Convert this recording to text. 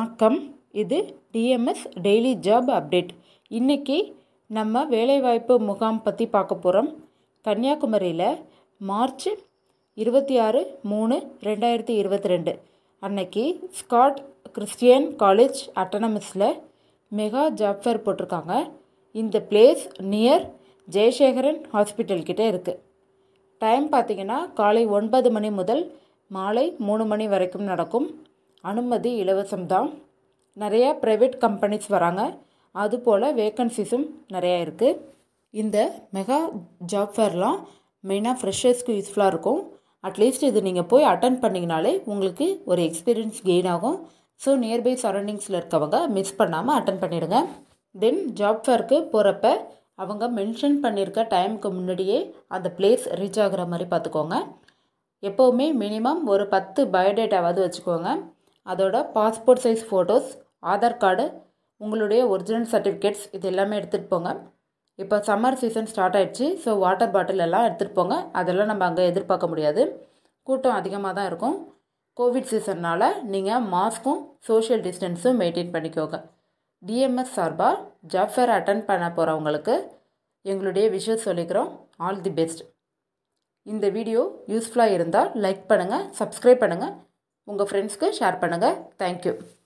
வணக்கம் இது TMS daily job update இன்றைக்கி நம்ம வேலைவாய்ப்பு முகாம் பற்றி பார்க்க போகிறோம் கன்னியாகுமரியில் மார்ச் இருபத்தி ஆறு மூணு ரெண்டாயிரத்தி இருபத்தி ரெண்டு அன்னைக்கு ஸ்காட் கிறிஸ்டியன் காலேஜ் அட்டனமஸில் மெகா ஜாப் ஃபேர் போட்டிருக்காங்க இந்த பிளேஸ் நியர் ஜெயசேகரன் ஹாஸ்பிட்டல் கிட்டே இருக்குது டைம் பார்த்தீங்கன்னா காலை ஒன்பது மணி முதல் மாலை மூணு மணி வரைக்கும் நடக்கும் அனுமதி இலவசம்தான் நிறையா ப்ரைவேட் கம்பெனிஸ் வராங்க அதுபோல் வேக்கன்சிஸும் நிறையா இருக்குது இந்த மெகா ஜாப் ஃபேர்லாம் மெயினாக ஃப்ரெஷர்ஸ்க்கு யூஸ்ஃபுல்லாக இருக்கும் அட்லீஸ்ட் இது நீங்கள் போய் அட்டன் பண்ணிங்கனாலே உங்களுக்கு ஒரு எக்ஸ்பீரியன்ஸ் கெயின் ஆகும் ஸோ நியர்பை சரௌண்டிங்ஸில் இருக்கவங்க மிஸ் பண்ணாமல் அட்டன் பண்ணிடுங்க தென் ஜாப் ஃபேருக்கு போகிறப்ப அவங்க மென்ஷன் பண்ணியிருக்க டைமுக்கு முன்னாடியே அந்த பிளேஸ் ரீச் ஆகுற மாதிரி பார்த்துக்கோங்க எப்போவுமே மினிமம் ஒரு பத்து பயோடேட்டாவது வச்சுக்கோங்க அதோட passport size photos Aadhaar card உங்களுடைய ஒரிஜினல் சர்டிஃபிகேட்ஸ் இது எல்லாமே எடுத்துகிட்டு போங்க இப்போ சம்மர் சீசன் ஸ்டார்ட் ஆயிடுச்சு ஸோ வாட்டர் பாட்டில் எல்லாம் எடுத்துகிட்டு போங்க அதெல்லாம் நம்ம அங்கே எதிர்பார்க்க முடியாது கூட்டம் அதிகமாக தான் இருக்கும் கோவிட் சீசன்னால் நீங்கள் மாஸ்க்கும் சோஷியல் டிஸ்டன்ஸும் மெயின்டைன் பண்ணிக்கோங்க டிஎம்எஸ் சார்பாக ஜாப் ஃபேர் அட்டன் பண்ண போகிறவங்களுக்கு எங்களுடைய விஷஸ் சொல்லிக்கிறோம் ஆல் தி பெஸ்ட் இந்த வீடியோ யூஸ்ஃபுல்லாக இருந்தால் லைக் பண்ணுங்கள் சப்ஸ்கிரைப் பண்ணுங்கள் உங்கள் ஃப்ரெண்ட்ஸ்க்கு ஷேர் பண்ணுங்கள் தேங்க்யூ